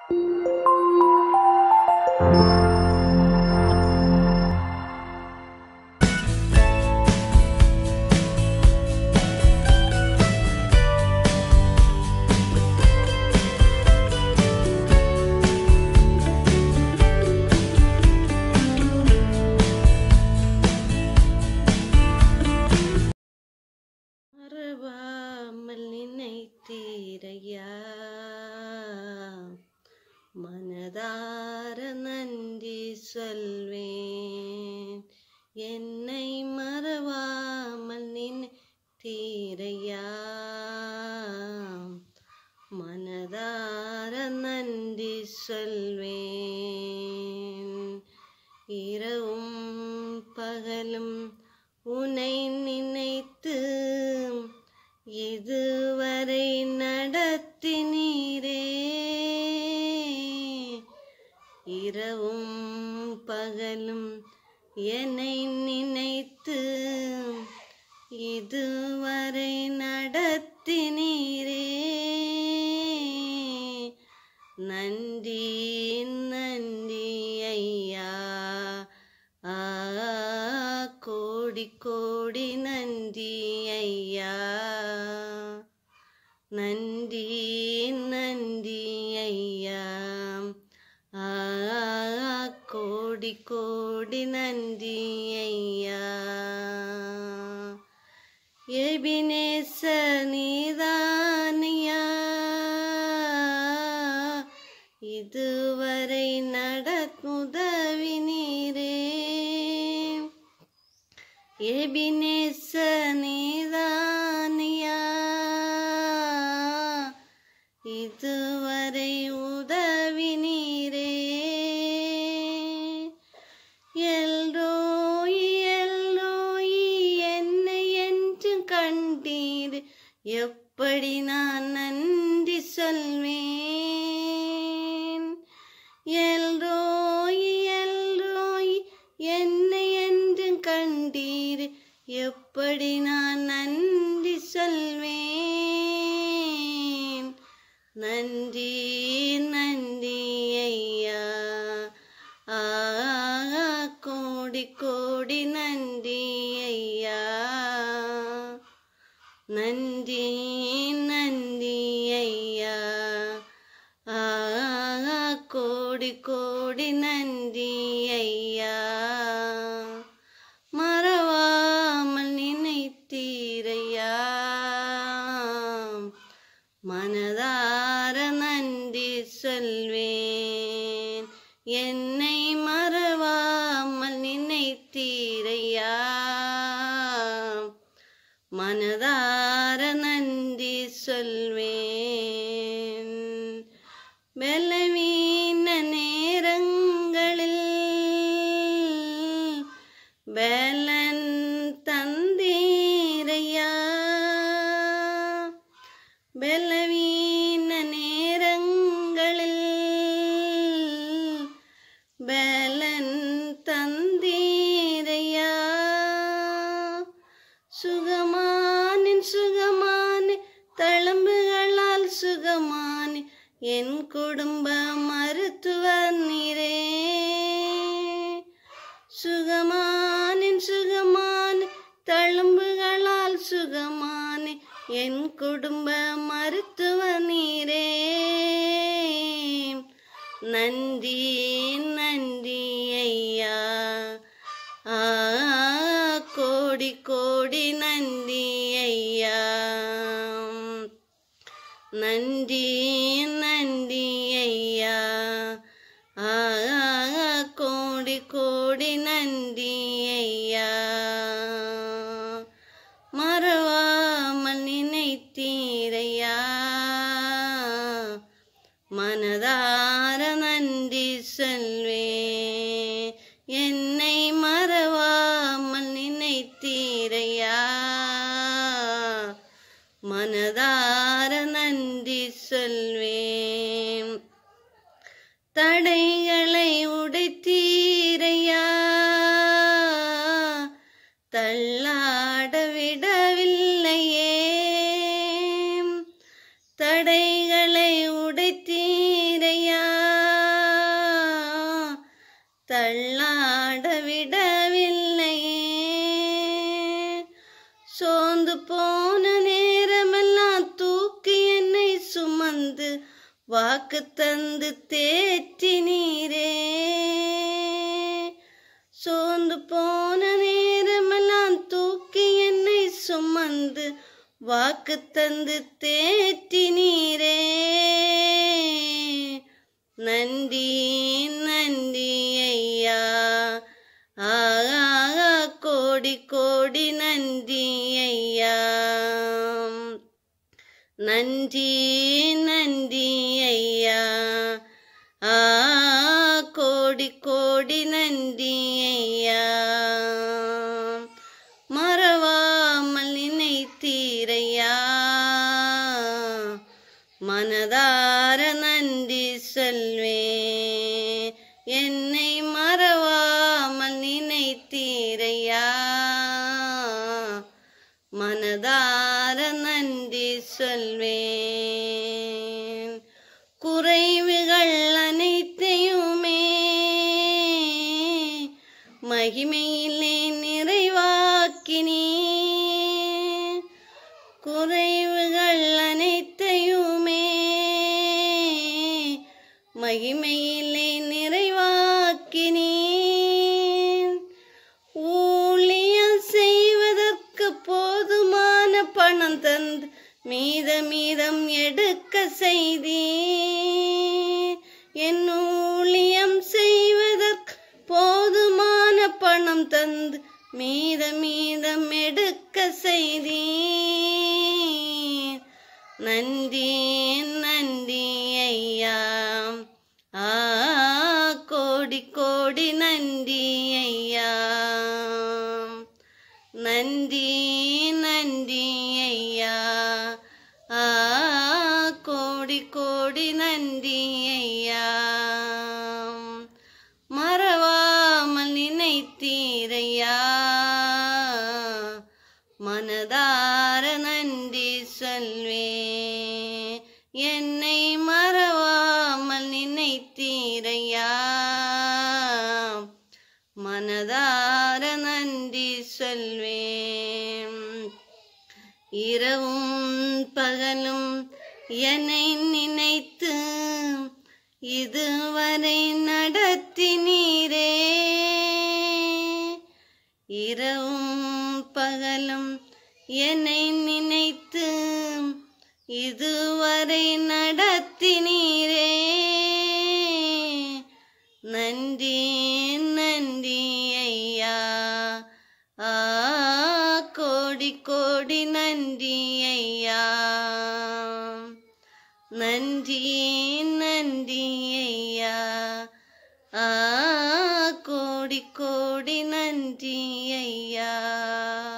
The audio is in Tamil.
மறவாமல் நினைத்தீரையா மனதார நன்றி சொல்வேன் என்னை மறவாமல் நினைத்தீரையா மனதார நன்றி சொல்வேன் இரவும் பகலும் உனை நினைத்து இதுவரை நடத்தினீரே இரவும் பகலும் என்னை நினைத்து இதுவரை நடத்தினீரே நன்றி நன்றி ஐயா ஆ கோடி கோடி நன்றி ஐயா நன்றி நன்றி ஐயா ஆ கோடி கோடி நன்றி ஐயா எபினேச நீதானியா இதுவரை நடக்குதவி நீரே எபினேச நீதானியா இதுவரை உதவி நீரே எல்ரோய் எல்ரோய் என்னை என்று கண்டீர் எப்படி நான் நன்றி சொல்வேன் எல்ரோய் எல்ரோய் என்னை என்று கண்டீர் எப்படி நான் நன்றி சொல்வேன் நன்றி நன்றி ஐயா ஆ கோடி கோடி நன்றி ஐயா நன்றி நன்றி ஐயா ஆ கோடி கோடி நன்றி ஐயா மறவாமல் நினைத்தீரையா மனதார நன்றி சொல்வேன் என்னை மறவாமல் நினைத்தீரையா மனதார நன்றி சொல்வேன் பலவீன நேரங்களில் பலன் தந்தீரையா பலவீன நேரங்களில் பலன் தந்தீரையா சுகமானின் சுகமானி தழும்புகளால் சுகமானி என் குடும்ப மருத்துவர் நீரே சுகமானின் சுகமானி தழும்புகளால் சுகமானி என் குடும்ப மருத்துவ நீரே நன்றி நன்றி ஐயா ஆ கோடி கோடி நன்றி ஐயா நன்றி நன்றி ஐயா ஆ கோடி கோடி நன்றி ஐயா மறவாமல் நினைத்தீரையா மனதார நன்றி சொல்வேன் என்னை மறவாமல் நினைத்தீரையா மனதார நன்றி சொல்வேன் தடைகளை உடைத்தீரையா தள்ளாட விடவில்லையே தடைகளை உடைத்தீரையா தள்ளாட விடவில்லையே சோர்ந்து போன நேரமெல்லாம் தூக்கி என்னை சுமந்து வாக்கு தந்து தேற்றி நீரே சோர்ந்து போன நேரமெல்லாம் தூக்கி என்னை சுமந்து வாக்கு தந்து தேற்றி நீரே நன்றி நன்றி ஐயா ஆகா கோடி கோடி நன்றி ஐயா நன்றி நன்றி ஐயா ஆ கோடி கோடி நன்றி ஐயா மறவாமல் நினைத்தீரையா மனதார நன்றி சொல்வே என்னை மறவாமல் நினைத்தீரையா மனதார நன்றி சொல்வேன் குறைவுகள் அனைத்தையுமே மகிமையிலே நிறைவாக்கினே குறைவுகள் அனைத்தையுமே மகிமையிலே நிறைவாக்கினேன் ஊழியம் செய்வதற்கு போதுமான பணம் தந்து மீத மீதம் எடுக்க செய்தே என் ஊழியம் செய்வதற்கு போதுமான பணம் தந்து மீத மீதம் எடுக்க செய்தே நன்றி நன்றி ஐயா ஆ கோடி கோடி நன்றி ஐயா நன்றி நன்றி ஐயா ஆ கோடி கோடி நன்றி ஐயா மறவாமல் நினைத்தீரையா மனதார நன்றி சொல்வே என்னை மறவாமல் நினைத்தீரையா மனதார நன்றி சொல்வேன் இரவும் பகலும் என்னை நினைத்து இதுவரை நடத்தினீரே இரவும் பகலும் என்னை நினைத்து இதுவரை நடத்தினீரே நன்றி நன்றி ஐயா ஆ கோடி கோடி நன்றி ஐயா நன்றி நன்றி ஐயா ஆ கோடி கோடி நன்றி ஐயா